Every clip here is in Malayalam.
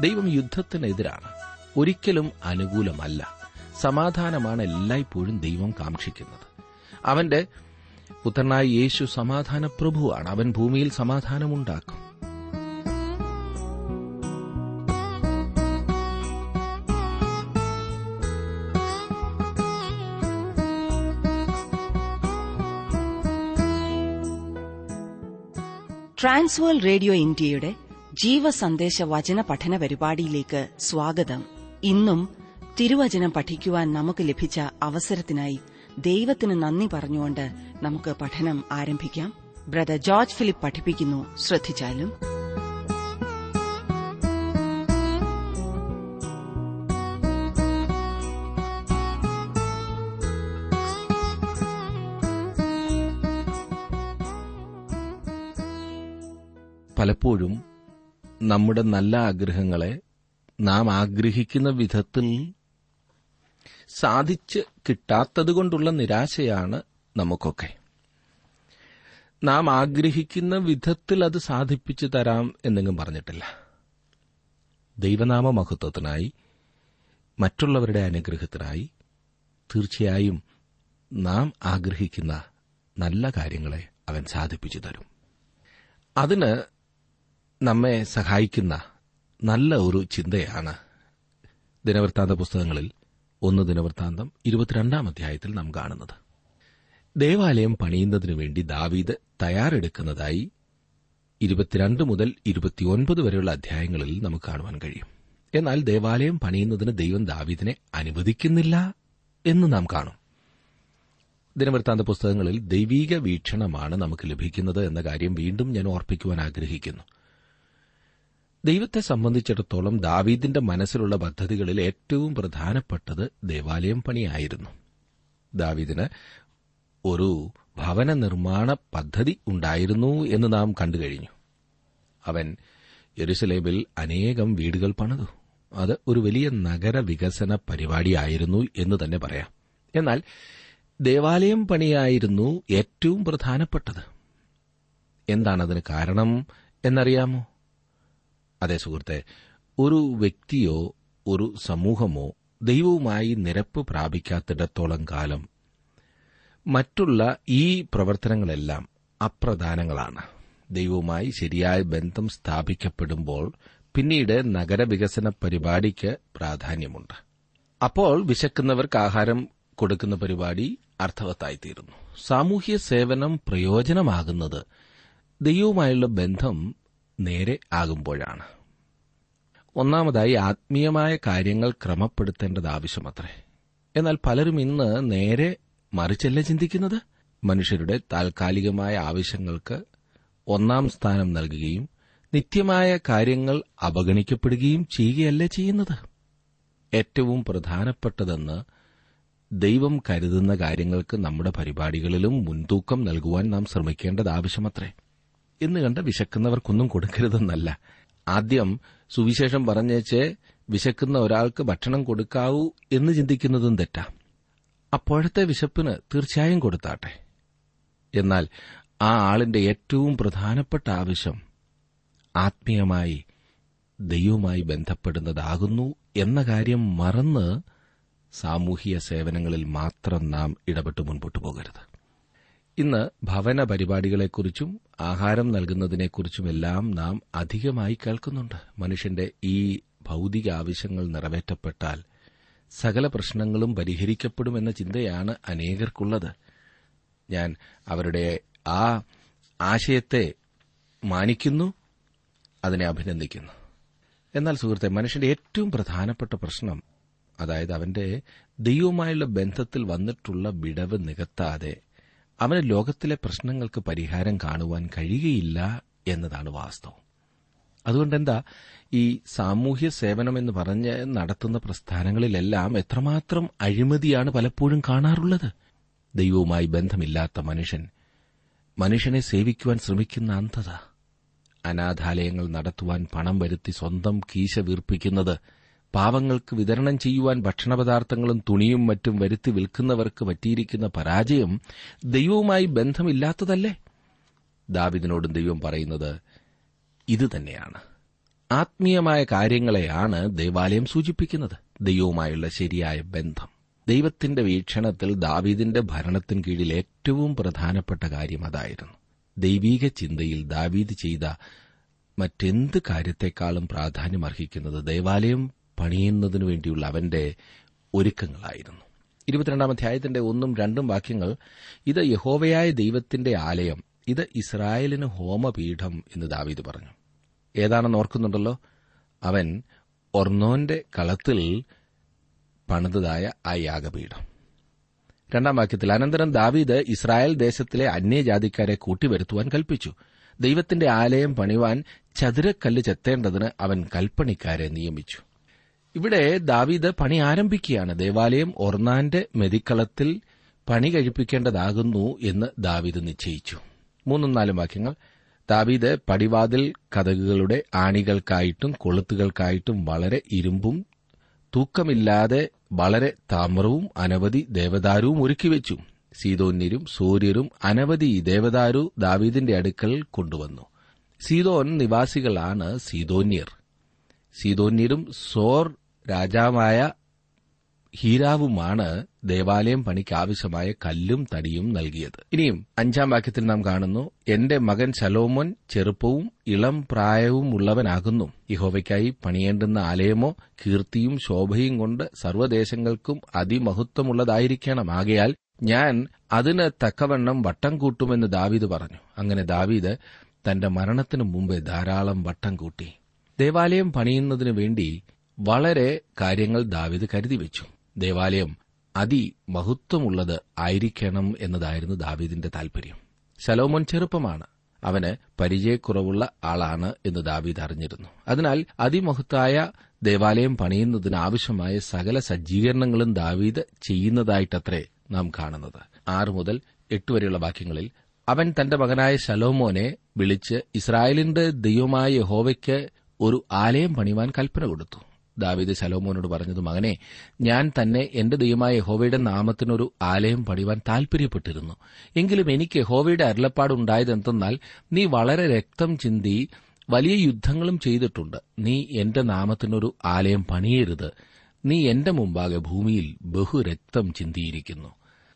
ദൈവം യുദ്ധത്തിനെതിരാണ് ഒരിക്കലും അനുകൂലമല്ല സമാധാനമാണ് എല്ലായ്പ്പോഴും ദൈവം കാക്ഷിക്കുന്നത് അവന്റെ പുത്രനായ യേശു സമാധാന പ്രഭുവാണ് അവൻ ഭൂമിയിൽ സമാധാനമുണ്ടാക്കും ട്രാൻസ്വേൾ റേഡിയോ ഇന്ത്യയുടെ ജീവസന്ദേശ വചന പഠന പരിപാടിയിലേക്ക് സ്വാഗതം ഇന്നും തിരുവചനം പഠിക്കുവാൻ നമുക്ക് ലഭിച്ച അവസരത്തിനായി ദൈവത്തിന് നന്ദി പറഞ്ഞുകൊണ്ട് നമുക്ക് പഠനം ആരംഭിക്കാം ബ്രദർ ജോർജ് ഫിലിപ്പ് പഠിപ്പിക്കുന്നു ശ്രദ്ധിച്ചാലും പലപ്പോഴും നമ്മുടെ നല്ല ആഗ്രഹങ്ങളെ നാം ആഗ്രഹിക്കുന്ന വിധത്തിൽ സാധിച്ച് കിട്ടാത്തതുകൊണ്ടുള്ള നിരാശയാണ് നമുക്കൊക്കെ നാം ആഗ്രഹിക്കുന്ന വിധത്തിൽ അത് സാധിപ്പിച്ചു തരാം എന്നെങ്കിലും പറഞ്ഞിട്ടില്ല ദൈവനാമ മഹത്വത്തിനായി മറ്റുള്ളവരുടെ അനുഗ്രഹത്തിനായി തീർച്ചയായും നാം ആഗ്രഹിക്കുന്ന നല്ല കാര്യങ്ങളെ അവൻ സാധിപ്പിച്ചു തരും അതിന് നമ്മെ സഹായിക്കുന്ന നല്ല ഒരു ചിന്തയാണ് ദിനവൃത്താന്ത പുസ്തകങ്ങളിൽ ഒന്ന് ദിനവൃത്താന്തം ഇരുപത്തിരണ്ടാം അധ്യായത്തിൽ നാം കാണുന്നത് ദേവാലയം പണിയുന്നതിനു വേണ്ടി ദാവീദ് തയ്യാറെടുക്കുന്നതായി ഇരുപത്തിരണ്ട് മുതൽ ഇരുപത്തിയൊൻപത് വരെയുള്ള അധ്യായങ്ങളിൽ നമുക്ക് കാണുവാൻ കഴിയും എന്നാൽ ദേവാലയം പണിയുന്നതിന് ദൈവം ദാവീദിനെ അനുവദിക്കുന്നില്ല എന്ന് നാം കാണും ദിനവൃത്താന്ത പുസ്തകങ്ങളിൽ ദൈവീക വീക്ഷണമാണ് നമുക്ക് ലഭിക്കുന്നത് എന്ന കാര്യം വീണ്ടും ഞാൻ ഓർപ്പിക്കുവാൻ ആഗ്രഹിക്കുന്നു ദൈവത്തെ സംബന്ധിച്ചിടത്തോളം ദാവീദിന്റെ മനസ്സിലുള്ള പദ്ധതികളിൽ ഏറ്റവും പ്രധാനപ്പെട്ടത് ദേവാലയം പണിയായിരുന്നു ദാവീദിന് ഒരു ഭവന നിർമ്മാണ പദ്ധതി ഉണ്ടായിരുന്നു എന്ന് നാം കണ്ടുകഴിഞ്ഞു അവൻ യെരുസലേമിൽ അനേകം വീടുകൾ പണിതു അത് ഒരു വലിയ നഗര വികസന പരിപാടിയായിരുന്നു എന്ന് തന്നെ പറയാം എന്നാൽ ദേവാലയം പണിയായിരുന്നു ഏറ്റവും പ്രധാനപ്പെട്ടത് എന്താണതിന് കാരണം എന്നറിയാമോ അതെ സുഹൃത്തെ ഒരു വ്യക്തിയോ ഒരു സമൂഹമോ ദൈവവുമായി നിരപ്പ് പ്രാപിക്കാത്തിടത്തോളം കാലം മറ്റുള്ള ഈ പ്രവർത്തനങ്ങളെല്ലാം അപ്രധാനങ്ങളാണ് ദൈവവുമായി ശരിയായ ബന്ധം സ്ഥാപിക്കപ്പെടുമ്പോൾ പിന്നീട് നഗരവികസന പരിപാടിക്ക് പ്രാധാന്യമുണ്ട് അപ്പോൾ വിശക്കുന്നവർക്ക് ആഹാരം കൊടുക്കുന്ന പരിപാടി അർത്ഥവത്തായിത്തീരുന്നു സാമൂഹ്യ സേവനം പ്രയോജനമാകുന്നത് ദൈവവുമായുള്ള ബന്ധം നേരെ ആകുമ്പോഴാണ് ഒന്നാമതായി ആത്മീയമായ കാര്യങ്ങൾ ക്രമപ്പെടുത്തേണ്ടത് ആവശ്യമത്രേ എന്നാൽ പലരും ഇന്ന് നേരെ മറിച്ചല്ല ചിന്തിക്കുന്നത് മനുഷ്യരുടെ താൽക്കാലികമായ ആവശ്യങ്ങൾക്ക് ഒന്നാം സ്ഥാനം നൽകുകയും നിത്യമായ കാര്യങ്ങൾ അവഗണിക്കപ്പെടുകയും ചെയ്യുകയല്ല ചെയ്യുന്നത് ഏറ്റവും പ്രധാനപ്പെട്ടതെന്ന് ദൈവം കരുതുന്ന കാര്യങ്ങൾക്ക് നമ്മുടെ പരിപാടികളിലും മുൻതൂക്കം നൽകുവാൻ നാം ശ്രമിക്കേണ്ടത് ആവശ്യമത്രേ എന്ന് കണ്ട് വിശക്കുന്നവർക്കൊന്നും കൊടുക്കരുതെന്നല്ല ആദ്യം സുവിശേഷം പറഞ്ഞേച്ച് വിശക്കുന്ന ഒരാൾക്ക് ഭക്ഷണം കൊടുക്കാവൂ എന്ന് ചിന്തിക്കുന്നതും തെറ്റാ അപ്പോഴത്തെ വിശപ്പിന് തീർച്ചയായും കൊടുത്താട്ടെ എന്നാൽ ആ ആളിന്റെ ഏറ്റവും പ്രധാനപ്പെട്ട ആവശ്യം ആത്മീയമായി ദൈവവുമായി ബന്ധപ്പെടുന്നതാകുന്നു എന്ന കാര്യം മറന്ന് സാമൂഹിക സേവനങ്ങളിൽ മാത്രം നാം ഇടപെട്ട് മുൻപോട്ട് പോകരുത് ഇന്ന് ഭവന പരിപാടികളെക്കുറിച്ചും ആഹാരം നൽകുന്നതിനെക്കുറിച്ചുമെല്ലാം നാം അധികമായി കേൾക്കുന്നുണ്ട് മനുഷ്യന്റെ ഈ ഭൌതിക ആവശ്യങ്ങൾ നിറവേറ്റപ്പെട്ടാൽ സകല പ്രശ്നങ്ങളും പരിഹരിക്കപ്പെടുമെന്ന ചിന്തയാണ് അനേകർക്കുള്ളത് ഞാൻ അവരുടെ ആ ആശയത്തെ മാനിക്കുന്നു അതിനെ അഭിനന്ദിക്കുന്നു എന്നാൽ സുഹൃത്തെ മനുഷ്യന്റെ ഏറ്റവും പ്രധാനപ്പെട്ട പ്രശ്നം അതായത് അവന്റെ ദൈവവുമായുള്ള ബന്ധത്തിൽ വന്നിട്ടുള്ള വിടവ് നികത്താതെ അവന് ലോകത്തിലെ പ്രശ്നങ്ങൾക്ക് പരിഹാരം കാണുവാൻ കഴിയുകയില്ല എന്നതാണ് വാസ്തവം അതുകൊണ്ടെന്താ ഈ സാമൂഹ്യ സേവനം എന്ന് പറഞ്ഞ് നടത്തുന്ന പ്രസ്ഥാനങ്ങളിലെല്ലാം എത്രമാത്രം അഴിമതിയാണ് പലപ്പോഴും കാണാറുള്ളത് ദൈവവുമായി ബന്ധമില്ലാത്ത മനുഷ്യൻ മനുഷ്യനെ സേവിക്കുവാൻ ശ്രമിക്കുന്ന അന്ധത അനാഥാലയങ്ങൾ നടത്തുവാൻ പണം വരുത്തി സ്വന്തം കീശ വീർപ്പിക്കുന്നത് പാവങ്ങൾക്ക് വിതരണം ചെയ്യുവാൻ ഭക്ഷണപദാർത്ഥങ്ങളും തുണിയും മറ്റും വരുത്തി വിൽക്കുന്നവർക്ക് പറ്റിയിരിക്കുന്ന പരാജയം ദൈവവുമായി ബന്ധമില്ലാത്തതല്ലേ ദാവിദിനോടും ദൈവം പറയുന്നത് ഇതുതന്നെയാണ് ആത്മീയമായ കാര്യങ്ങളെയാണ് ദേവാലയം സൂചിപ്പിക്കുന്നത് ദൈവവുമായുള്ള ശരിയായ ബന്ധം ദൈവത്തിന്റെ വീക്ഷണത്തിൽ ദാവീദിന്റെ ഭരണത്തിന് കീഴിൽ ഏറ്റവും പ്രധാനപ്പെട്ട കാര്യം അതായിരുന്നു ദൈവീക ചിന്തയിൽ ദാവീദ് ചെയ്ത മറ്റെന്ത് കാര്യത്തെക്കാളും പ്രാധാന്യമർഹിക്കുന്നത് ദേവാലയം പണിയുന്നതിനു വേണ്ടിയുള്ള അവന്റെ ഒരുക്കങ്ങളായിരുന്നു ഇരുപത്തിരണ്ടാം അധ്യായത്തിന്റെ ഒന്നും രണ്ടും വാക്യങ്ങൾ ഇത് യഹോവയായ ദൈവത്തിന്റെ ആലയം ഇത് ഇസ്രായേലിന് ഹോമപീഠം എന്ന് ദാവീദ് പറഞ്ഞു ഏതാണെന്ന് ഓർക്കുന്നുണ്ടല്ലോ അവൻ ഒർണോന്റെ കളത്തിൽ പണിതതായ ആ യാഗപീഠം രണ്ടാം വാക്യത്തിൽ അനന്തരം ദാവീദ് ഇസ്രായേൽ ദേശത്തിലെ അന്യജാതിക്കാരെ കൂട്ടിവരുത്തുവാൻ കൽപ്പിച്ചു ദൈവത്തിന്റെ ആലയം പണിവാൻ ചതുരക്കല്ല് ചെത്തേണ്ടതിന് അവൻ കൽപ്പണിക്കാരെ നിയമിച്ചു ഇവിടെ ദാവീദ് പണി ആരംഭിക്കുകയാണ് ദേവാലയം ഒർണാന്റെ മെതിക്കളത്തിൽ പണി കഴിപ്പിക്കേണ്ടതാകുന്നു എന്ന് ദാവീദ് നിശ്ചയിച്ചു മൂന്നും നാലും വാക്യങ്ങൾ ദാവീദ് പടിവാതിൽ കഥകുകളുടെ ആണികൾക്കായിട്ടും കൊളുത്തുകൾക്കായിട്ടും വളരെ ഇരുമ്പും തൂക്കമില്ലാതെ വളരെ താമ്രവും അനവധി ദേവദാരുവും ഒരുക്കിവെച്ചു സീതോന്യരും സൂര്യരും അനവധി ദേവദാരു ദാവീദിന്റെ അടുക്കൽ കൊണ്ടുവന്നു സീതോൻ നിവാസികളാണ് സീതോന്യർ സീതോന്യരും സോർ രാജാവായ ഹീരാവുമാണ് ദേവാലയം പണിക്ക് ആവശ്യമായ കല്ലും തടിയും നൽകിയത് ഇനിയും അഞ്ചാം വാക്യത്തിൽ നാം കാണുന്നു എന്റെ മകൻ ശലോമോൻ ചെറുപ്പവും ഇളം പ്രായവും ഉള്ളവനാകുന്നു യഹോവയ്ക്കായി പണിയേണ്ടുന്ന ആലയമോ കീർത്തിയും ശോഭയും കൊണ്ട് സർവ്വദേശങ്ങൾക്കും അതിമഹത്വമുള്ളതായിരിക്കണം ആകയാൽ ഞാൻ അതിന് തക്കവണ്ണം വട്ടം കൂട്ടുമെന്ന് ദാവീദ് പറഞ്ഞു അങ്ങനെ ദാവീദ് തന്റെ മരണത്തിനു മുമ്പേ ധാരാളം വട്ടം കൂട്ടി ദേവാലയം പണിയുന്നതിനു വേണ്ടി വളരെ കാര്യങ്ങൾ ദാവീദ് കരുതിവെച്ചു ദേവാലയം അതിമഹത്വമുള്ളത് ആയിരിക്കണം എന്നതായിരുന്നു ദാവീദിന്റെ താൽപര്യം ശലോമോൻ ചെറുപ്പമാണ് അവന് പരിചയക്കുറവുള്ള ആളാണ് എന്ന് ദാവീദ് അറിഞ്ഞിരുന്നു അതിനാൽ അതിമഹത്തായ ദേവാലയം പണിയുന്നതിന് ആവശ്യമായ സകല സജ്ജീകരണങ്ങളും ദാവീദ് ചെയ്യുന്നതായിട്ടത്രേ നാം കാണുന്നത് ആറ് മുതൽ എട്ട് വരെയുള്ള വാക്യങ്ങളിൽ അവൻ തന്റെ മകനായ ശലോമോനെ വിളിച്ച് ഇസ്രായേലിന്റെ ദൈവമായ യഹോവയ്ക്ക് ഒരു ആലയം പണിവാൻ കൽപ്പന കൊടുത്തു ദാവീദ് ശലോമോനോട് പറഞ്ഞത് മകനെ ഞാൻ തന്നെ എന്റെ ദൈവമായ യഹോവയുടെ നാമത്തിനൊരു ആലയം പണിവാൻ താൽപര്യപ്പെട്ടിരുന്നു എങ്കിലും എനിക്ക് യഹോവയുടെ അരുളപ്പാടുണ്ടായതെന്തെന്നാൽ നീ വളരെ രക്തം ചിന്തി വലിയ യുദ്ധങ്ങളും ചെയ്തിട്ടുണ്ട് നീ എന്റെ നാമത്തിനൊരു ആലയം പണിയരുത് നീ എന്റെ മുമ്പാകെ ഭൂമിയിൽ ബഹുരക്തം ചിന്തിയിരിക്കുന്നു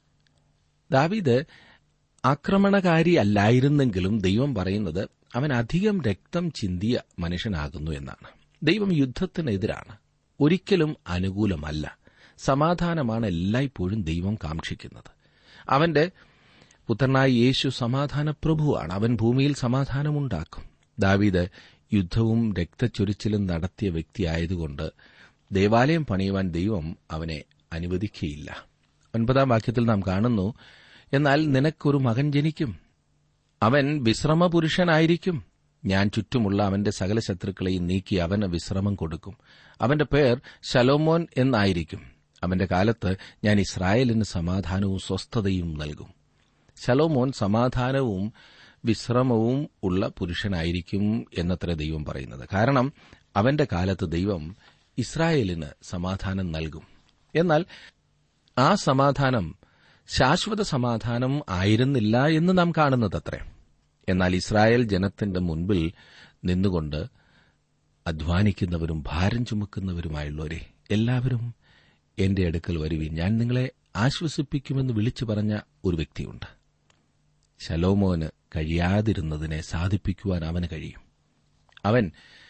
ദാവീദ് ആക്രമണകാരി അല്ലായിരുന്നെങ്കിലും ദൈവം പറയുന്നത് അവൻ അധികം രക്തം ചിന്തിയ മനുഷ്യനാകുന്നു എന്നാണ് ദൈവം യുദ്ധത്തിനെതിരാണ് ഒരിക്കലും അനുകൂലമല്ല സമാധാനമാണ് എല്ലായ്പ്പോഴും ദൈവം കാക്ഷിക്കുന്നത് അവന്റെ പുത്രനായ യേശു സമാധാന പ്രഭുവാണ് അവൻ ഭൂമിയിൽ സമാധാനമുണ്ടാക്കും ദാവീദ് യുദ്ധവും രക്തച്ചൊരിച്ചിലും നടത്തിയ വ്യക്തിയായതുകൊണ്ട് ദേവാലയം പണിയുവാൻ ദൈവം അവനെ അനുവദിക്കുകയില്ല ഒൻപതാം വാക്യത്തിൽ നാം കാണുന്നു എന്നാൽ നിനക്കൊരു മകൻ ജനിക്കും അവൻ വിശ്രമപുരുഷനായിരിക്കും ഞാൻ ചുറ്റുമുള്ള അവന്റെ സകല ശത്രുക്കളെയും നീക്കി അവന് വിശ്രമം കൊടുക്കും അവന്റെ പേർ ശലോമോൻ എന്നായിരിക്കും അവന്റെ കാലത്ത് ഞാൻ ഇസ്രായേലിന് സമാധാനവും സ്വസ്ഥതയും നൽകും ശലോമോൻ സമാധാനവും വിശ്രമവും ഉള്ള പുരുഷനായിരിക്കും എന്നത്ര ദൈവം പറയുന്നത് കാരണം അവന്റെ കാലത്ത് ദൈവം ഇസ്രായേലിന് സമാധാനം നൽകും എന്നാൽ ആ സമാധാനം ശാശ്വത സമാധാനം ആയിരുന്നില്ല എന്ന് നാം കാണുന്നതത്രേ എന്നാൽ ഇസ്രായേൽ ജനത്തിന്റെ മുൻപിൽ നിന്നുകൊണ്ട് അധ്വാനിക്കുന്നവരും ഭാരം ചുമക്കുന്നവരുമായുള്ളവരെ എല്ലാവരും എന്റെ അടുക്കൽ വരുവിൻ ഞാൻ നിങ്ങളെ ആശ്വസിപ്പിക്കുമെന്ന് വിളിച്ചു പറഞ്ഞ ഒരു വ്യക്തിയുണ്ട് ശലോമോന് കഴിയാതിരുന്നതിനെ സാധിപ്പിക്കുവാൻ അവന് കഴിയും അവൻ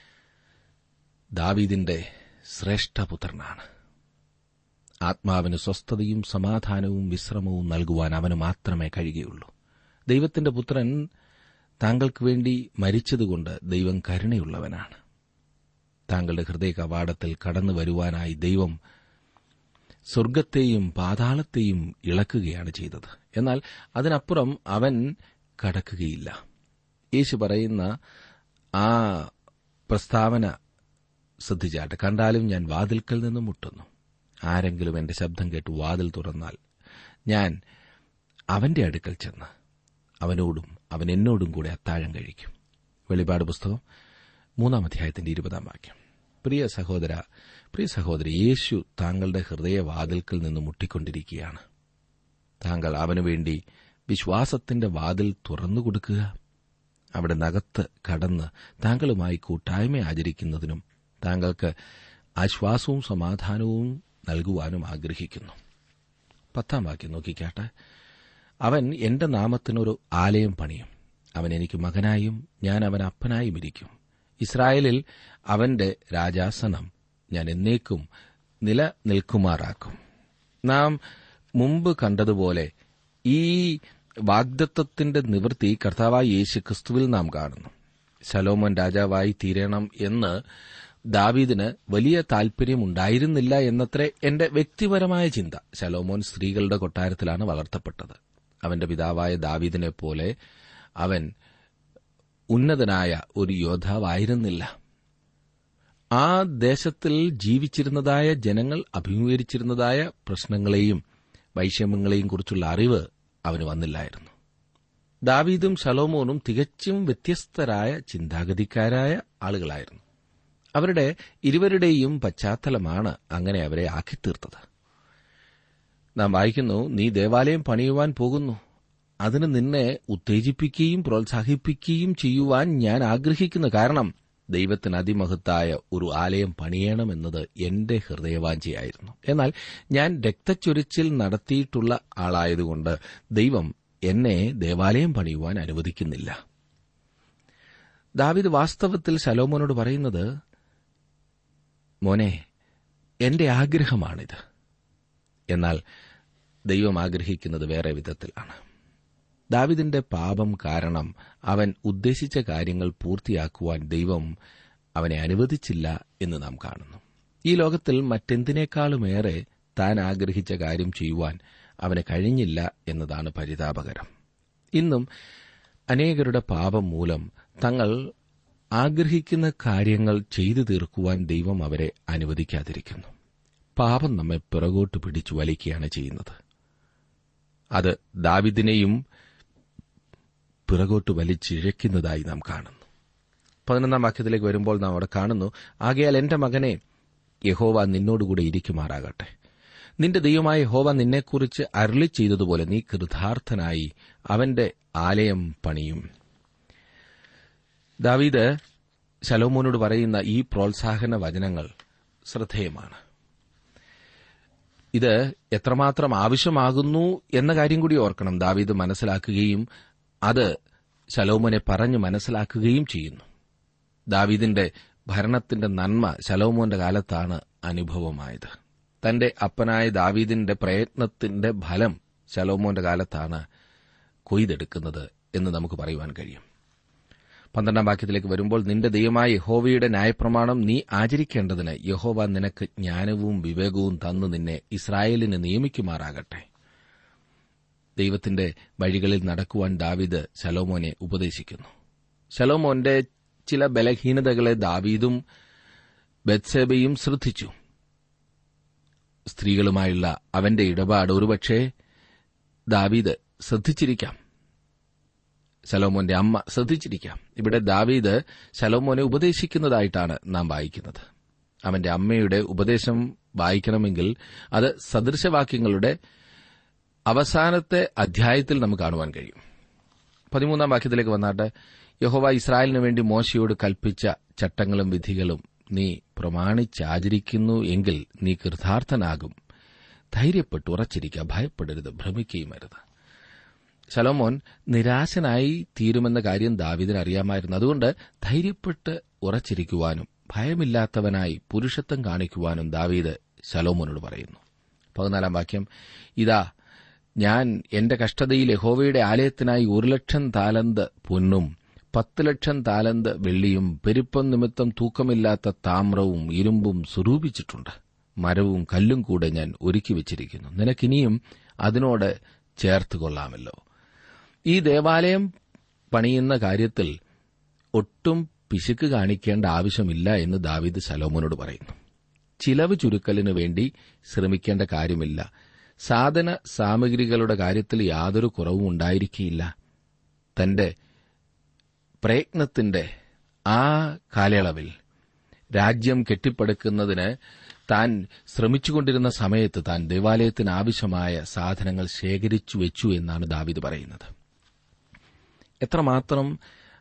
ദാവീദിന്റെ ശ്രേഷ്ഠപുത്രനാണ് ആത്മാവിന് സ്വസ്ഥതയും സമാധാനവും വിശ്രമവും നൽകുവാൻ അവന് മാത്രമേ കഴിയുകയുള്ളൂ ദൈവത്തിന്റെ പുത്രൻ താങ്കൾക്ക് വേണ്ടി മരിച്ചതുകൊണ്ട് ദൈവം കരുണയുള്ളവനാണ് താങ്കളുടെ ഹൃദയ കവാടത്തിൽ കടന്നു വരുവാനായി ദൈവം സ്വർഗത്തെയും പാതാളത്തെയും ഇളക്കുകയാണ് ചെയ്തത് എന്നാൽ അതിനപ്പുറം അവൻ കടക്കുകയില്ല യേശു പറയുന്ന ആ പ്രസ്താവന ശ്രദ്ധിച്ചാട്ടെ കണ്ടാലും ഞാൻ വാതിൽക്കൽ നിന്ന് മുട്ടുന്നു ആരെങ്കിലും എന്റെ ശബ്ദം കേട്ട് വാതിൽ തുറന്നാൽ ഞാൻ അവന്റെ അടുക്കൽ ചെന്ന് അവനോടും അവൻ എന്നോടും കൂടെ അത്താഴം കഴിക്കും വെളിപാട് പുസ്തകം മൂന്നാം അധ്യായത്തിന്റെ ഇരുപതാം വാക്യം പ്രിയ സഹോദര പ്രിയ സഹോദരി യേശു താങ്കളുടെ ഹൃദയവാതിൽക്കൽ നിന്ന് മുട്ടിക്കൊണ്ടിരിക്കുകയാണ് താങ്കൾ അവനുവേണ്ടി വിശ്വാസത്തിന്റെ വാതിൽ തുറന്നു കൊടുക്കുക അവിടെ നകത്ത് കടന്ന് താങ്കളുമായി കൂട്ടായ്മ ആചരിക്കുന്നതിനും താങ്കൾക്ക് ആശ്വാസവും സമാധാനവും നൽകുവാനും ആഗ്രഹിക്കുന്നു പത്താം വാക്യം നോക്കിക്കാട്ടെ അവൻ എന്റെ നാമത്തിനൊരു ആലയം പണിയും അവൻ എനിക്ക് മകനായും ഞാൻ അവൻ അപ്പനായും ഇരിക്കും ഇസ്രായേലിൽ അവന്റെ രാജാസനം ഞാൻ എന്നേക്കും നിലനിൽക്കുമാറാക്കും നാം മുമ്പ് കണ്ടതുപോലെ ഈ വാഗ്ദത്വത്തിന്റെ നിവൃത്തി കർത്താവായ യേശു ക്രിസ്തുവിൽ നാം കാണുന്നു ശലോമോൻ രാജാവായി തീരണം എന്ന് ദാവീദിന് വലിയ താൽപര്യമുണ്ടായിരുന്നില്ല എന്നത്രേ എന്റെ വ്യക്തിപരമായ ചിന്ത ശലോമോൻ സ്ത്രീകളുടെ കൊട്ടാരത്തിലാണ് വളർത്തപ്പെട്ടത് അവന്റെ പിതാവായ ദാവീദിനെ പോലെ അവൻ ഉന്നതനായ ഒരു യോദ്ധാവായിരുന്നില്ല ആ ദേശത്തിൽ ജീവിച്ചിരുന്നതായ ജനങ്ങൾ അഭിമുഖീകരിച്ചിരുന്നതായ പ്രശ്നങ്ങളെയും വൈഷമ്യങ്ങളെയും കുറിച്ചുള്ള അറിവ് അവന് വന്നില്ലായിരുന്നു ദാവീദും ശലോമോനും തികച്ചും വ്യത്യസ്തരായ ചിന്താഗതിക്കാരായ ആളുകളായിരുന്നു അവരുടെ ഇരുവരുടെയും പശ്ചാത്തലമാണ് അങ്ങനെ അവരെ ആക്കിത്തീർത്തത് നാം വായിക്കുന്നു നീ ദേവാലയം പണിയുവാൻ പോകുന്നു അതിന് നിന്നെ ഉത്തേജിപ്പിക്കുകയും പ്രോത്സാഹിപ്പിക്കുകയും ചെയ്യുവാൻ ഞാൻ ആഗ്രഹിക്കുന്നു കാരണം ദൈവത്തിന് അതിമഹത്തായ ഒരു ആലയം പണിയണമെന്നത് എന്റെ ഹൃദയവാഞ്ചയായിരുന്നു എന്നാൽ ഞാൻ രക്തച്ചൊരിച്ചിൽ നടത്തിയിട്ടുള്ള ആളായതുകൊണ്ട് ദൈവം എന്നെ ദേവാലയം പണിയുവാൻ അനുവദിക്കുന്നില്ല ദാവിദ് വാസ്തവത്തിൽ ശലോമോനോട് പറയുന്നത് മോനെ എന്റെ ആഗ്രഹമാണിത് എന്നാൽ ദൈവം ആഗ്രഹിക്കുന്നത് വേറെ വിധത്തിലാണ് ദാവിദിന്റെ പാപം കാരണം അവൻ ഉദ്ദേശിച്ച കാര്യങ്ങൾ പൂർത്തിയാക്കുവാൻ ദൈവം അവനെ അനുവദിച്ചില്ല എന്ന് നാം കാണുന്നു ഈ ലോകത്തിൽ മറ്റെന്തിനേക്കാളുമേറെ താൻ ആഗ്രഹിച്ച കാര്യം ചെയ്യുവാൻ അവന് കഴിഞ്ഞില്ല എന്നതാണ് പരിതാപകരം ഇന്നും അനേകരുടെ പാപം മൂലം തങ്ങൾ ആഗ്രഹിക്കുന്ന കാര്യങ്ങൾ ചെയ്തു തീർക്കുവാൻ ദൈവം അവരെ അനുവദിക്കാതിരിക്കുന്നു പാപം നമ്മെ പിറകോട്ട് പിടിച്ചു വലിക്കുകയാണ് ചെയ്യുന്നത് അത് ദാവിദിനെയും പിറകോട്ട് വലിച്ചിഴയ്ക്കുന്നതായി നാം കാണുന്നു പതിനൊന്നാം വാക്യത്തിലേക്ക് വരുമ്പോൾ നാം അവിടെ കാണുന്നു ആകയാൽ എന്റെ മകനെ യഹോവ നിന്നോടുകൂടെ ഇരിക്കുമാറാകട്ടെ നിന്റെ ദൈവമായ യഹോവ നിന്നെക്കുറിച്ച് അരളി ചെയ്തതുപോലെ നീ കൃതാർത്ഥനായി അവന്റെ ആലയം പണിയും ദാവീദ് ശലോമോനോട് പറയുന്ന ഈ പ്രോത്സാഹന വചനങ്ങൾ ശ്രദ്ധേയമാണ് ഇത് എത്രമാത്രം ആവശ്യമാകുന്നു എന്ന കാര്യം കൂടി ഓർക്കണം ദാവീദ് മനസ്സിലാക്കുകയും അത് ശലോമോനെ പറഞ്ഞു മനസ്സിലാക്കുകയും ചെയ്യുന്നു ദാവീദിന്റെ ഭരണത്തിന്റെ നന്മ ശലോമോന്റെ കാലത്താണ് അനുഭവമായത് തന്റെ അപ്പനായ ദാവീദിന്റെ പ്രയത്നത്തിന്റെ ഫലം ശലോമോന്റെ കാലത്താണ് കൊയ്തെടുക്കുന്നത് എന്ന് നമുക്ക് പറയുവാൻ കഴിയും പന്ത്രണ്ടാം വാക്യത്തിലേക്ക് വരുമ്പോൾ നിന്റെ ദൈവമായ യഹോവയുടെ ന്യായപ്രമാണം നീ ആചരിക്കേണ്ടതിന് യഹോവ നിനക്ക് ജ്ഞാനവും വിവേകവും തന്നു നിന്നെ ഇസ്രായേലിന് നിയമിക്കുമാറാകട്ടെ ദൈവത്തിന്റെ വഴികളിൽ നടക്കുവാൻ ദാവീദ് ശലോമോനെ ഉപദേശിക്കുന്നു ശലോമോന്റെ ചില ബലഹീനതകളെ ദാവീദും ബത്സേബയും ശ്രദ്ധിച്ചു സ്ത്രീകളുമായുള്ള അവന്റെ ഇടപാട് ഒരുപക്ഷെ ദാവീദ് ശ്രദ്ധിച്ചിരിക്കാം ശലോമോന്റെ അമ്മ ശ്രദ്ധിച്ചിരിക്കാം ഇവിടെ ദാവീദ് ശലോമോനെ ഉപദേശിക്കുന്നതായിട്ടാണ് നാം വായിക്കുന്നത് അവന്റെ അമ്മയുടെ ഉപദേശം വായിക്കണമെങ്കിൽ അത് സദൃശവാക്യങ്ങളുടെ അവസാനത്തെ അധ്യായത്തിൽ നമുക്ക് കാണുവാൻ കഴിയും പതിമൂന്നാം വാക്യത്തിലേക്ക് വന്നാട്ട് യഹോവ ഇസ്രായേലിനു വേണ്ടി മോശയോട് കൽപ്പിച്ച ചട്ടങ്ങളും വിധികളും നീ പ്രമാണിച്ചാചരിക്കുന്നു എങ്കിൽ നീ കൃതാർത്ഥനാകും ധൈര്യപ്പെട്ട് ഉറച്ചിരിക്കുക ഭയപ്പെടരുത് ഭ്രമിക്കുകയും അരുത് ശലോമോൻ നിരാശനായി തീരുമെന്ന കാര്യം ദാവിദിന് അറിയാമായിരുന്നു അതുകൊണ്ട് ധൈര്യപ്പെട്ട് ഉറച്ചിരിക്കുവാനും ഭയമില്ലാത്തവനായി പുരുഷത്വം കാണിക്കുവാനും ദാവീദ് ശലോമോനോട് പറയുന്നു പതിനാലാം വാക്യം ഇതാ ഞാൻ എന്റെ കഷ്ടതയിൽ യഹോവയുടെ ആലയത്തിനായി ഒരു ലക്ഷം താലന്ത് പൊന്നും പത്ത് ലക്ഷം താലന്ത് വെള്ളിയും പെരുപ്പം നിമിത്തം തൂക്കമില്ലാത്ത താമ്രവും ഇരുമ്പും സ്വരൂപിച്ചിട്ടുണ്ട് മരവും കല്ലും കൂടെ ഞാൻ ഒരുക്കി വച്ചിരിക്കുന്നു നിനക്കിനിയും അതിനോട് ചേർത്ത് കൊള്ളാമല്ലോ ഈ ദേവാലയം പണിയുന്ന കാര്യത്തിൽ ഒട്ടും പിശുക്ക് കാണിക്കേണ്ട ആവശ്യമില്ല എന്ന് ദാവീദ് ശലോമോനോട് പറയുന്നു ചിലവ് ചുരുക്കലിനു വേണ്ടി ശ്രമിക്കേണ്ട കാര്യമില്ല സാധന സാമഗ്രികളുടെ കാര്യത്തിൽ യാതൊരു കുറവും ഉണ്ടായിരിക്കില്ല തന്റെ പ്രയത്നത്തിന്റെ ആ കാലയളവിൽ രാജ്യം കെട്ടിപ്പടുക്കുന്നതിന് താൻ ശ്രമിച്ചുകൊണ്ടിരുന്ന സമയത്ത് താൻ ദേവാലയത്തിന് ആവശ്യമായ സാധനങ്ങൾ ശേഖരിച്ചു വെച്ചു എന്നാണ് ദാവിദ് പറയുന്നത് എത്രമാത്രം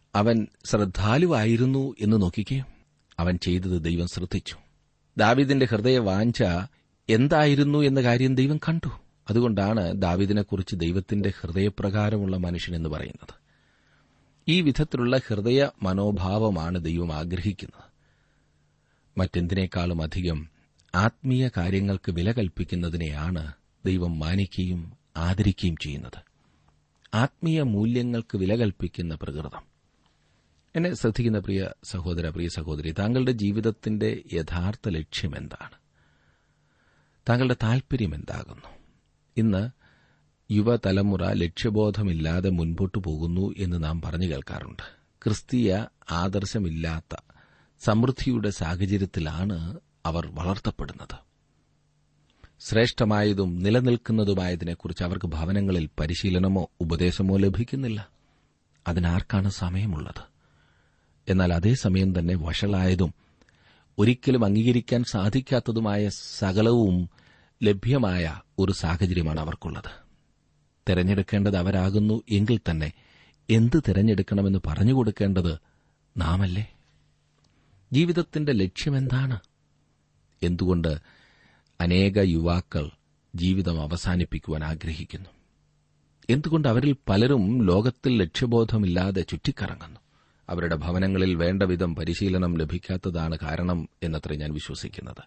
അവൻ ശ്രദ്ധാലുവായിരുന്നു എന്ന് നോക്കിക്കേ അവൻ ചെയ്തത് ദൈവം ശ്രദ്ധിച്ചു ദാവിദിന്റെ ഹൃദയ വാഞ്ച എന്തായിരുന്നു എന്ന കാര്യം ദൈവം കണ്ടു അതുകൊണ്ടാണ് ദാവിദിനെക്കുറിച്ച് ദൈവത്തിന്റെ ഹൃദയപ്രകാരമുള്ള മനുഷ്യൻ എന്ന് പറയുന്നത് ഈ വിധത്തിലുള്ള ഹൃദയ മനോഭാവമാണ് ദൈവം ആഗ്രഹിക്കുന്നത് മറ്റെന്തിനേക്കാളും അധികം ആത്മീയ കാര്യങ്ങൾക്ക് വില കൽപ്പിക്കുന്നതിനെയാണ് ദൈവം മാനിക്കുകയും ആദരിക്കുകയും ചെയ്യുന്നത് ആത്മീയ മൂല്യങ്ങൾക്ക് വില കൽപ്പിക്കുന്ന പ്രകൃതം എന്നെ ശ്രദ്ധിക്കുന്ന പ്രിയ സഹോദര പ്രിയ സഹോദരി താങ്കളുടെ ജീവിതത്തിന്റെ യഥാർത്ഥ ലക്ഷ്യം എന്താണ് താങ്കളുടെ താൽപര്യം എന്താകുന്നു ഇന്ന് യുവതലമുറ ലക്ഷ്യബോധമില്ലാതെ മുൻപോട്ടു പോകുന്നു എന്ന് നാം പറഞ്ഞു കേൾക്കാറുണ്ട് ക്രിസ്തീയ ആദർശമില്ലാത്ത സമൃദ്ധിയുടെ സാഹചര്യത്തിലാണ് അവർ വളർത്തപ്പെടുന്നത് ശ്രേഷ്ഠമായതും നിലനിൽക്കുന്നതുമായതിനെക്കുറിച്ച് അവർക്ക് ഭവനങ്ങളിൽ പരിശീലനമോ ഉപദേശമോ ലഭിക്കുന്നില്ല അതിനാർക്കാണ് സമയമുള്ളത് എന്നാൽ അതേസമയം തന്നെ വഷളായതും ഒരിക്കലും അംഗീകരിക്കാൻ സാധിക്കാത്തതുമായ സകലവും ലഭ്യമായ ഒരു സാഹചര്യമാണ് അവർക്കുള്ളത് തെരഞ്ഞെടുക്കേണ്ടത് അവരാകുന്നു എങ്കിൽ തന്നെ എന്ത് തിരഞ്ഞെടുക്കണമെന്ന് പറഞ്ഞുകൊടുക്കേണ്ടത് നാമല്ലേ ജീവിതത്തിന്റെ ലക്ഷ്യമെന്താണ് എന്തുകൊണ്ട് അനേക യുവാക്കൾ ജീവിതം അവസാനിപ്പിക്കുവാൻ ആഗ്രഹിക്കുന്നു എന്തുകൊണ്ട് അവരിൽ പലരും ലോകത്തിൽ ലക്ഷ്യബോധമില്ലാതെ ചുറ്റിക്കറങ്ങുന്നു അവരുടെ ഭവനങ്ങളിൽ വേണ്ടവിധം പരിശീലനം ലഭിക്കാത്തതാണ് കാരണം എന്നത്ര ഞാൻ വിശ്വസിക്കുന്നത്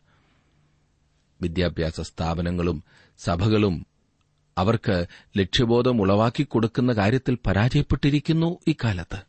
വിദ്യാഭ്യാസ സ്ഥാപനങ്ങളും സഭകളും അവർക്ക് ലക്ഷ്യബോധം ഉളവാക്കിക്കൊടുക്കുന്ന കാര്യത്തിൽ പരാജയപ്പെട്ടിരിക്കുന്നു ഇക്കാലത്ത്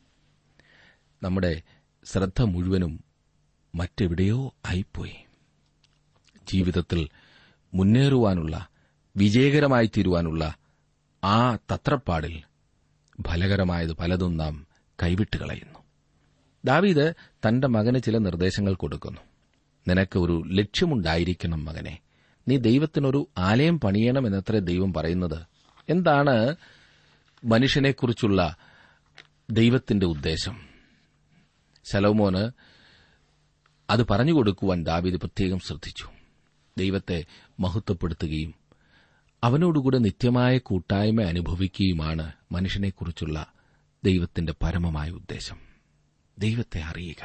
നമ്മുടെ ശ്രദ്ധ മുഴുവനും മറ്റെവിടെയോ ആയിപ്പോയി ജീവിതത്തിൽ മുന്നേറുവാനുള്ള വിജയകരമായി തീരുവാനുള്ള ആ തത്രപ്പാടിൽ ഫലകരമായത് പലതും നാം കൈവിട്ട് കളയുന്നു ദാവീദ് തന്റെ മകന് ചില നിർദ്ദേശങ്ങൾ കൊടുക്കുന്നു നിനക്ക് ഒരു ലക്ഷ്യമുണ്ടായിരിക്കണം മകനെ നീ ദൈവത്തിനൊരു ആലയം പണിയണമെന്നത്രേ ദൈവം പറയുന്നത് എന്താണ് മനുഷ്യനെക്കുറിച്ചുള്ള ദൈവത്തിന്റെ ഉദ്ദേശം ശലോമോന് അത് പറഞ്ഞുകൊടുക്കുവാൻ ദാവീദ് പ്രത്യേകം ശ്രദ്ധിച്ചു ദൈവത്തെ മഹത്വപ്പെടുത്തുകയും അവനോടുകൂടെ നിത്യമായ കൂട്ടായ്മ അനുഭവിക്കുകയുമാണ് മനുഷ്യനെക്കുറിച്ചുള്ള ദൈവത്തിന്റെ പരമമായ ഉദ്ദേശം ദൈവത്തെ അറിയുക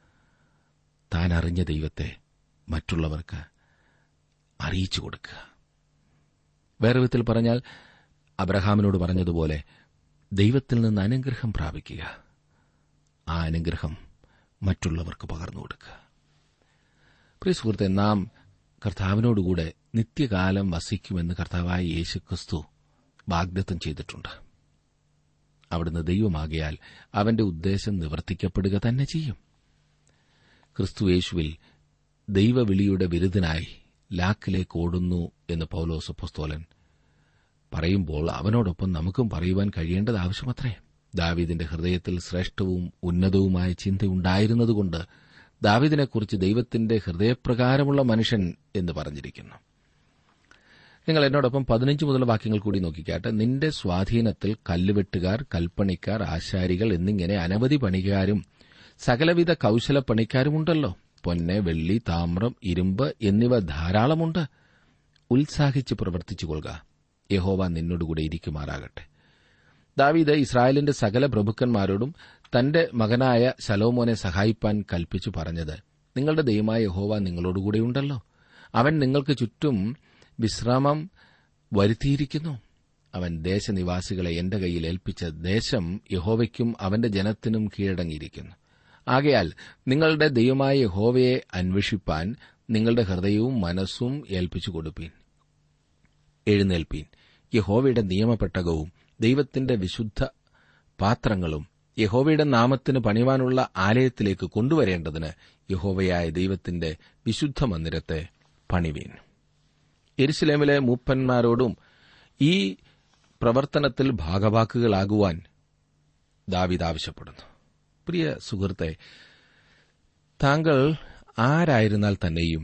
താൻ അറിഞ്ഞ ദൈവത്തെ മറ്റുള്ളവർക്ക് അറിയിച്ചു കൊടുക്കുക വേറെ വിധത്തിൽ പറഞ്ഞാൽ അബ്രഹാമിനോട് പറഞ്ഞതുപോലെ ദൈവത്തിൽ നിന്ന് അനുഗ്രഹം പ്രാപിക്കുക ആ അനുഗ്രഹം മറ്റുള്ളവർക്ക് പകർന്നു കൊടുക്കുക പ്രിയ സുഹൃത്തെ നാം കർത്താവിനോടുകൂടെ നിത്യകാലം വസിക്കുമെന്ന് കർത്താവായ യേശുക്രിസ്തു വാഗ്ദത്തം ചെയ്തിട്ടുണ്ട് അവിടുന്ന് ദൈവമാകിയാൽ അവന്റെ ഉദ്ദേശം നിവർത്തിക്കപ്പെടുക തന്നെ ചെയ്യും ക്രിസ്തു യേശുവിൽ ദൈവവിളിയുടെ വിരുദ്ധനായി ലാക്കിലേക്ക് ഓടുന്നു എന്ന് പൌലോസ് പുസ്തോലൻ പറയുമ്പോൾ അവനോടൊപ്പം നമുക്കും പറയുവാൻ കഴിയേണ്ടത് ആവശ്യമത്രേ ദാവീദിന്റെ ഹൃദയത്തിൽ ശ്രേഷ്ഠവും ഉന്നതവുമായ ചിന്തയുണ്ടായിരുന്നതുകൊണ്ട് ദാവീദിനെക്കുറിച്ച് ദൈവത്തിന്റെ ഹൃദയപ്രകാരമുള്ള മനുഷ്യൻ എന്ന് പറഞ്ഞിരിക്കുന്നു നിങ്ങൾ എന്നോടൊപ്പം പതിനഞ്ച് മുതൽ വാക്യങ്ങൾ കൂടി നോക്കിക്കാട്ടെ നിന്റെ സ്വാധീനത്തിൽ കല്ലുവെട്ടുകാർ കൽപ്പണിക്കാർ ആശാരികൾ എന്നിങ്ങനെ അനവധി പണിക്കാരും സകലവിധ കൌശല പണിക്കാരുമുണ്ടല്ലോ പൊന്ന് വെള്ളി താമ്രം ഇരുമ്പ് എന്നിവ ധാരാളമുണ്ട് ഉത്സാഹിച്ച് പ്രവർത്തിച്ചുകൊള്ളുക യഹോവ നിന്നോടുകൂടെ ഇരിക്കുമാറാകട്ടെ ദാവീദ് ഇസ്രായേലിന്റെ സകല പ്രഭുക്കന്മാരോടും തന്റെ മകനായ ശലോമോനെ സഹായിപ്പാൻ കൽപ്പിച്ചു പറഞ്ഞത് നിങ്ങളുടെ ദൈവമായ യഹോവ നിങ്ങളോടുകൂടെയുണ്ടല്ലോ അവൻ നിങ്ങൾക്ക് ചുറ്റും വിശ്രാമം വരുത്തിയിരിക്കുന്നു അവൻ ദേശനിവാസികളെ എന്റെ കയ്യിൽ ഏൽപ്പിച്ച ദേശം യഹോവയ്ക്കും അവന്റെ ജനത്തിനും കീഴടങ്ങിയിരിക്കുന്നു ആകയാൽ നിങ്ങളുടെ ദൈവമായ യഹോവയെ അന്വേഷിപ്പാൻ നിങ്ങളുടെ ഹൃദയവും മനസ്സും ഏൽപ്പിച്ചു കൊടുപ്പീൻ എഴുന്നേൽപ്പീൻ യഹോവയുടെ നിയമപ്പെട്ടകവും ദൈവത്തിന്റെ വിശുദ്ധ പാത്രങ്ങളും യഹോവയുടെ നാമത്തിന് പണിവാനുള്ള ആലയത്തിലേക്ക് കൊണ്ടുവരേണ്ടതിന് യഹോവയായ ദൈവത്തിന്റെ വിശുദ്ധ മന്ദിരത്തെ പണിവീൻ എരുസലേമിലെ മൂപ്പന്മാരോടും ഈ പ്രവർത്തനത്തിൽ ഭാഗവാക്കുകളാകുവാൻ ദാവിദ് ആവശ്യപ്പെടുന്നു പ്രിയ സുഹൃത്തെ താങ്കൾ ആരായിരുന്നാൽ തന്നെയും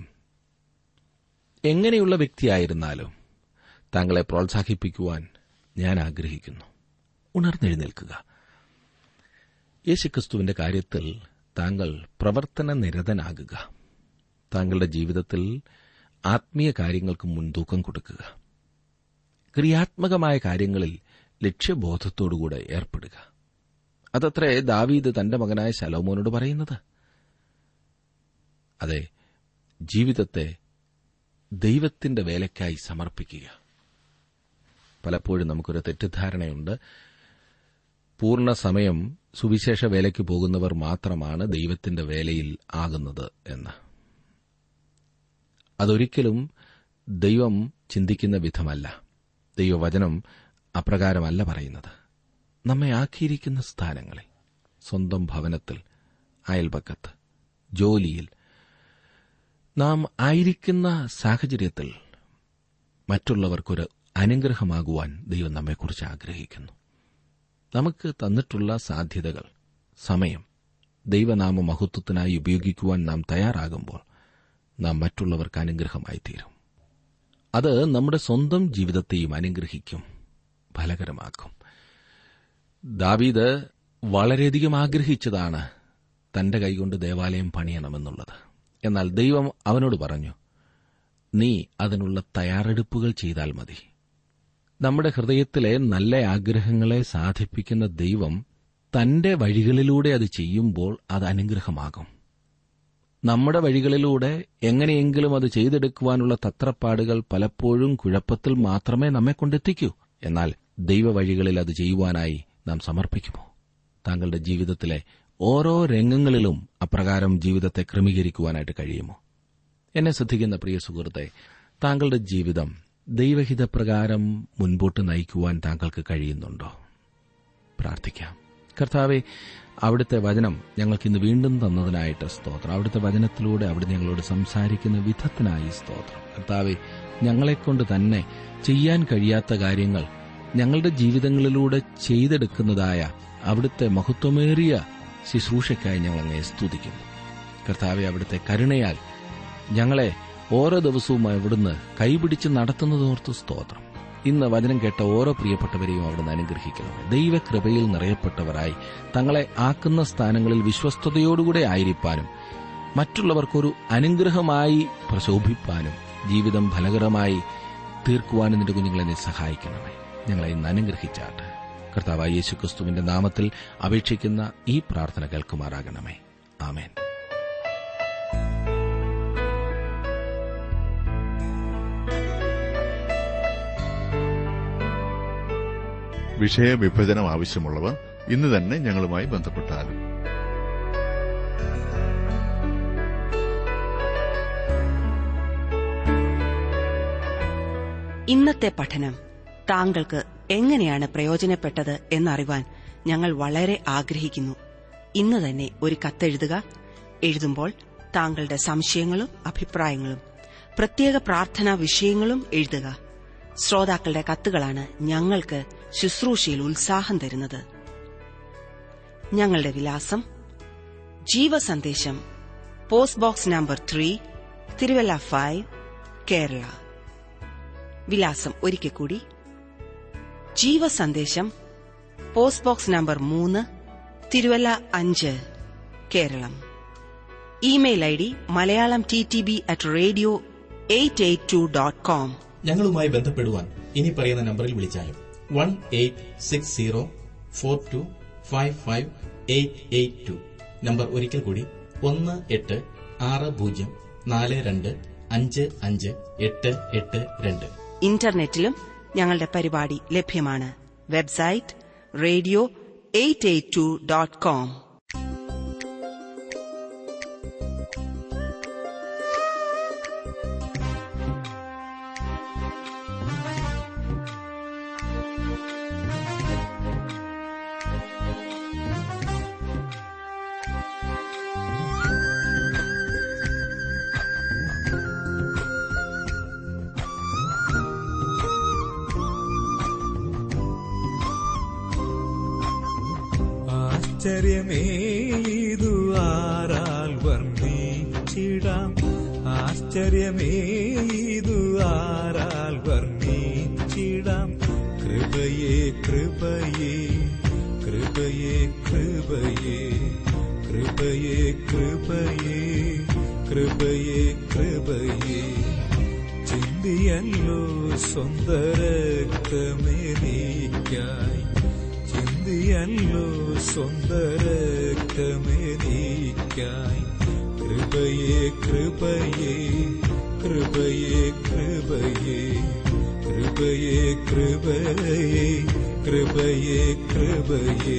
എങ്ങനെയുള്ള വ്യക്തിയായിരുന്നാലും താങ്കളെ പ്രോത്സാഹിപ്പിക്കുവാൻ ഞാൻ ആഗ്രഹിക്കുന്നു ഉണർന്നെഴുന്നേൽക്കുക യേശുക്രിസ്തുവിന്റെ കാര്യത്തിൽ താങ്കൾ പ്രവർത്തന നിരതനാകുക താങ്കളുടെ ജീവിതത്തിൽ ആത്മീയ കാര്യങ്ങൾക്ക് മുൻതൂക്കം കൊടുക്കുക ക്രിയാത്മകമായ കാര്യങ്ങളിൽ ലക്ഷ്യബോധത്തോടുകൂടെ ഏർപ്പെടുക അതത്രേ ദാവീദ് തന്റെ മകനായ ശലോമോനോട് പറയുന്നത് അതെ ജീവിതത്തെ ദൈവത്തിന്റെ വേലയ്ക്കായി സമർപ്പിക്കുക പലപ്പോഴും നമുക്കൊരു തെറ്റിദ്ധാരണയുണ്ട് പൂർണ്ണ സമയം സുവിശേഷ വേലയ്ക്ക് പോകുന്നവർ മാത്രമാണ് ദൈവത്തിന്റെ വേലയിൽ ആകുന്നത് എന്ന് അതൊരിക്കലും ദൈവം ചിന്തിക്കുന്ന വിധമല്ല ദൈവവചനം അപ്രകാരമല്ല പറയുന്നത് നമ്മെ ആക്കിയിരിക്കുന്ന സ്ഥാനങ്ങളിൽ സ്വന്തം ഭവനത്തിൽ അയൽപക്കത്ത് ജോലിയിൽ നാം ആയിരിക്കുന്ന സാഹചര്യത്തിൽ മറ്റുള്ളവർക്കൊരു അനുഗ്രഹമാകുവാൻ ദൈവം നമ്മെക്കുറിച്ച് ആഗ്രഹിക്കുന്നു നമുക്ക് തന്നിട്ടുള്ള സാധ്യതകൾ സമയം ദൈവനാമ മഹത്വത്തിനായി ഉപയോഗിക്കുവാൻ നാം തയ്യാറാകുമ്പോൾ നാം മറ്റുള്ളവർക്ക് അനുഗ്രഹമായി തീരും അത് നമ്മുടെ സ്വന്തം ജീവിതത്തെയും അനുഗ്രഹിക്കും ഫലകരമാക്കും ദാവീദ് വളരെയധികം ആഗ്രഹിച്ചതാണ് തന്റെ കൈകൊണ്ട് ദേവാലയം പണിയണമെന്നുള്ളത് എന്നാൽ ദൈവം അവനോട് പറഞ്ഞു നീ അതിനുള്ള തയ്യാറെടുപ്പുകൾ ചെയ്താൽ മതി നമ്മുടെ ഹൃദയത്തിലെ നല്ല ആഗ്രഹങ്ങളെ സാധിപ്പിക്കുന്ന ദൈവം തന്റെ വഴികളിലൂടെ അത് ചെയ്യുമ്പോൾ അത് അനുഗ്രഹമാകും നമ്മുടെ വഴികളിലൂടെ എങ്ങനെയെങ്കിലും അത് ചെയ്തെടുക്കുവാനുള്ള തത്രപ്പാടുകൾ പലപ്പോഴും കുഴപ്പത്തിൽ മാത്രമേ നമ്മെ കൊണ്ടെത്തിക്കൂ എന്നാൽ ദൈവവഴികളിൽ അത് ചെയ്യുവാനായി നാം സമർപ്പിക്കുമോ താങ്കളുടെ ജീവിതത്തിലെ ഓരോ രംഗങ്ങളിലും അപ്രകാരം ജീവിതത്തെ ക്രമീകരിക്കുവാനായിട്ട് കഴിയുമോ എന്നെ ശ്രദ്ധിക്കുന്ന പ്രിയ സുഹൃത്തെ താങ്കളുടെ ജീവിതം ദൈവഹിതപ്രകാരം മുൻപോട്ട് നയിക്കുവാൻ താങ്കൾക്ക് കഴിയുന്നുണ്ടോ പ്രാർത്ഥിക്കാം കർത്താവെ അവിടുത്തെ വചനം ഞങ്ങൾക്ക് ഇന്ന് വീണ്ടും തന്നതിനായിട്ട് സ്തോത്രം അവിടുത്തെ വചനത്തിലൂടെ അവിടെ ഞങ്ങളോട് സംസാരിക്കുന്ന വിധത്തിനായി സ്തോത്രം കർത്താവെ ഞങ്ങളെക്കൊണ്ട് തന്നെ ചെയ്യാൻ കഴിയാത്ത കാര്യങ്ങൾ ഞങ്ങളുടെ ജീവിതങ്ങളിലൂടെ ചെയ്തെടുക്കുന്നതായ അവിടുത്തെ മഹത്വമേറിയ ശുശ്രൂഷയ്ക്കായി ഞങ്ങൾ അങ്ങേ സ്തുതിക്കുന്നു കർത്താവെ അവിടുത്തെ കരുണയാൽ ഞങ്ങളെ ഓരോ ദിവസവും അവിടുന്ന് കൈപിടിച്ച് നടത്തുന്നതോർത്ത് സ്തോത്രം ഇന്ന് വചനം കേട്ട ഓരോ പ്രിയപ്പെട്ടവരെയും അവിടുന്ന് അനുഗ്രഹിക്കണം ദൈവകൃപയിൽ നിറയപ്പെട്ടവരായി തങ്ങളെ ആക്കുന്ന സ്ഥാനങ്ങളിൽ വിശ്വസ്തയോടുകൂടെ ആയിരിക്കാനും മറ്റുള്ളവർക്കൊരു അനുഗ്രഹമായി പ്രശോഭിപ്പാനും ജീവിതം ഫലകരമായി തീർക്കുവാനും നിന്റെ കുഞ്ഞുങ്ങളെ നീ സഹായിക്കണമേ ഞങ്ങളെ ഇന്ന് അനുഗ്രഹിച്ചാട്ട് കർത്താവായ യേശുക്രിസ്തുവിന്റെ നാമത്തിൽ അപേക്ഷിക്കുന്ന ഈ പ്രാർത്ഥന കേൾക്കുമാറാകണമേ ആമേൻ വിഷയവിഭജനം ആവശ്യമുള്ളവർ ഇന്ന് തന്നെ ഞങ്ങളുമായി ബന്ധപ്പെട്ടാലും ഇന്നത്തെ പഠനം താങ്കൾക്ക് എങ്ങനെയാണ് പ്രയോജനപ്പെട്ടത് എന്നറിവാൻ ഞങ്ങൾ വളരെ ആഗ്രഹിക്കുന്നു ഇന്ന് തന്നെ ഒരു കത്തെഴുതുക എഴുതുമ്പോൾ താങ്കളുടെ സംശയങ്ങളും അഭിപ്രായങ്ങളും പ്രത്യേക പ്രാർത്ഥനാ വിഷയങ്ങളും എഴുതുക ശ്രോതാക്കളുടെ കത്തുകളാണ് ഞങ്ങൾക്ക് ശുശ്രൂഷയിൽ ഉത്സാഹം തരുന്നത് ഞങ്ങളുടെ വിലാസം Jeevasandesham post box number three Thiruvalla five Kerala വിലാസം ഒരിക്കൽ കൂടി ജീവസന്ദേശം പോസ്റ്റ് ബോക്സ് നമ്പർ മൂന്ന് തിരുവല്ല അഞ്ച് Keralam email I D Malayalam T T B at radio eight eight two dot com ഞങ്ങളുമായി ബന്ധപ്പെടുവാൻ ഇനി പറയുന്ന നമ്പറിൽ വിളിച്ചാലും one eight six zero four two five five eight eight two number ഒരിക്കൽ കൂടി ഒന്ന് എട്ട് ആറ് പൂജ്യം നാല് രണ്ട് അഞ്ച് അഞ്ച് എട്ട് എട്ട് രണ്ട് ഇന്റർനെറ്റിലും ഞങ്ങളുടെ പരിപാടി ലഭ്യമാണ് website radio eight eight two dot com ആശ്ചര്യമേതു ആരാൽ വർണ്ണിച്ചിടാം ആശ്ചര്യമേതു ആരാൽ വർണ്ണിച്ചിടാം കൃപയെ കൃപയെ കൃപയെ കൃപയെ കൃപയെ കൃപയെ കൃപയെ കൃപയെ ചിന്തിയല്ലോ സ്വന്ത രക്തമേനിക്കായി ചിന്തി ചിന്തിയല്ലോ സ്വന്ത രക്തമേ നീക്കായി കൃപയെ കൃപയെ കൃപയെ കൃപയെ കൃപയെ കൃപയെ കൃപയെ കൃപയെ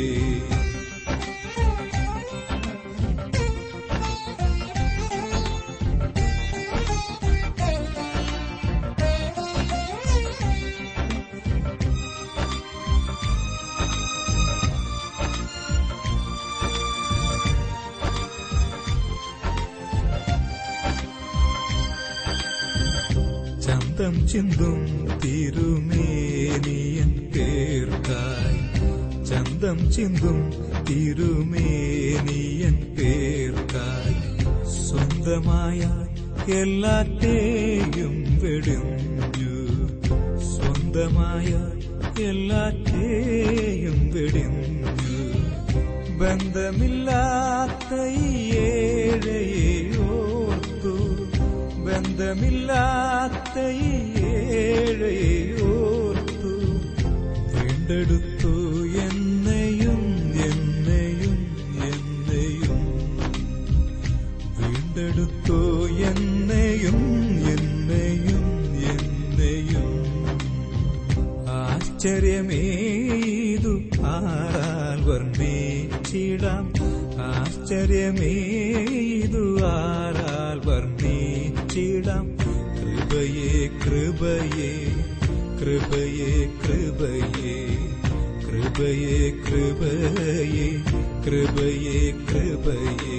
ചന്തം ചിന്തും തിരുമേനിയൻ പേർക്കായി ചന്തം ചിന്തും തിരുമേനിയൻ പേർക്കായി സ്വന്തമായ എല്ലാറ്റേയും വെടിഞ്ഞു സ്വന്തമായ എല്ലാറ്റേയും വെടിഞ്ഞു ബന്ധമില്ലാത്ത ഈ ഏഴയെ ഓർത്തു ബന്ധമില്ലാത്ത ഈ ഏഴയെ ഓർത്തു വീണ്ടെടുത്തു എന്നെയും എന്നെയും എന്നെയും വീണ്ടെടുത്തു എന്നെയും എന്നെയും എന്നെയും ആശ്ചര്യമേതു ആരാൽ വർണ്ണിച്ചിടാം ആശ്ചര്യമേതു ആരാൽ വർണ്ണിച്ചിടാം കൃപയെ കൃപയെ കൃപയെ കൃപയെ കൃപയെ കൃപയെ കൃപയെ കൃപയെ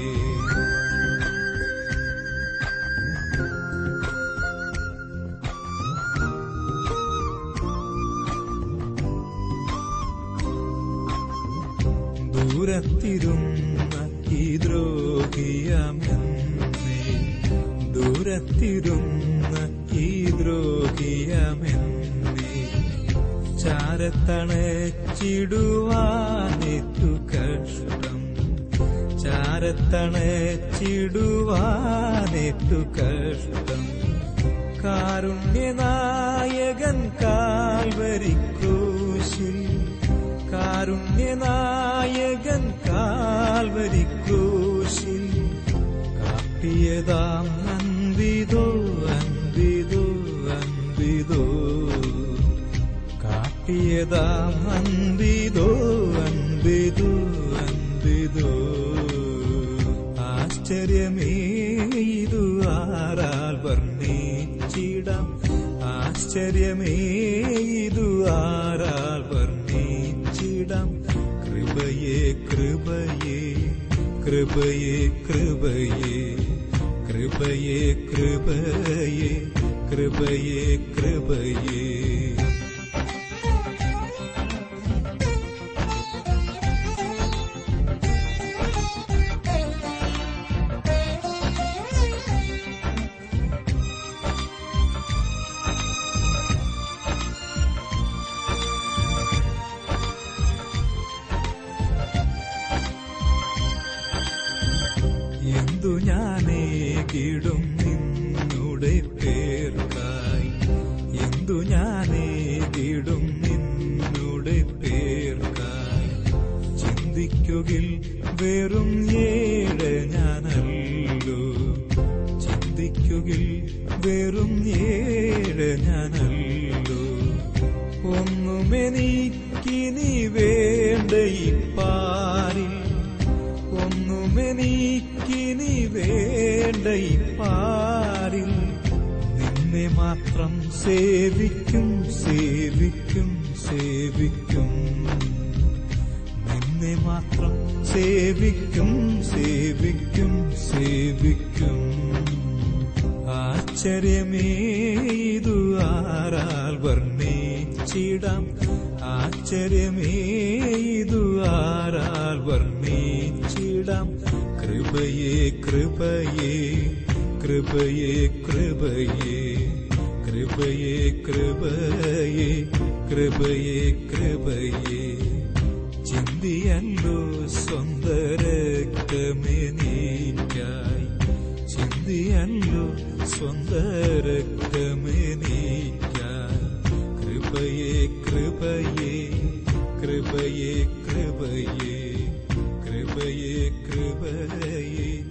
ദൂരത്തിരുന്ന ഈ ദ്രോഹിയമെന്നേ ദൂരത്തിരുന്ന ഈ ദ്രോഹിയമെന്നേ ചാരത്തണച്ചിടുവാനേറ്റു കഷ്ടം ചാരത്തണച്ചിടുവാനേറ്റു കഷ്ടം കാരുണ്യനായകൻ കാൽവരിക്രൂശിൽ കാരുണ്യനായകൻ കാൽവരിക്രൂശിൽ കാട്ടിയതാം അൻപിതോ അൻപിതോ അൻപിതോ കാട്ടിയതാം അൻപിതോ അൻപിതോ അൻപിതോ ആശ്ചര്യമേ ഇതു ആരാൽ വർണ്ണിച്ചിടാം ആശ്ചര്യമേ ഇതു ആരാൽ വർണ്ണിച്ചിടാം കൃപയെ കൃപയെ കൃപയെ കൃപയെ കൃപയെ കൃപയെ കൃപയെ കൃപയെ എന്തു ഞാനേകിടും നിന്നുടെ പേർക്കായി എന്തു ഞാനേകിടും നിന്നുടെ പേർക്കായി ചിന്തിക്കുകിൽ വെറും ഏഴ് ഞാനല്ലോ ചിന്തിക്കുകിൽ വെറും ഏഴ് ഞാനല്ലോ ഒന്നുമെനിക്കിനി വേണ്ട ഈ പാരിൽ ഒന്നുമെനിക്കിനി വേണ്ട ഈ പാരിൽ നിന്നെ മാത്രം സേവിക്കും സേവിക്കും സേവിക്കും നിന്നെ മാത്രം സേവിക്കും സേവിക്കും സേവിക്കും ആശ്ചര്യമേ ഇതു ആരാൽ വർണ്ണിച്ചിടാം ആശ്ചര്യമേ ഇതു ആരാൽ വർണ്ണിച്ചിടാം കൃപയെ കൃപയെ കൃപയെ കൃപയെ കൃപയെ കൃപയെ കൃപയെ കൃപയെ ചിന്തിയല്ലോ സ്വന്ത രക്തമേ നീക്കായി ചിന്തിയല്ലോ സ്വന്ത രക്തമേ നീക്കായി കൃപയെ കൃപയെ കൃപയേ കൃപയേ കൃപയേ കൃപയേ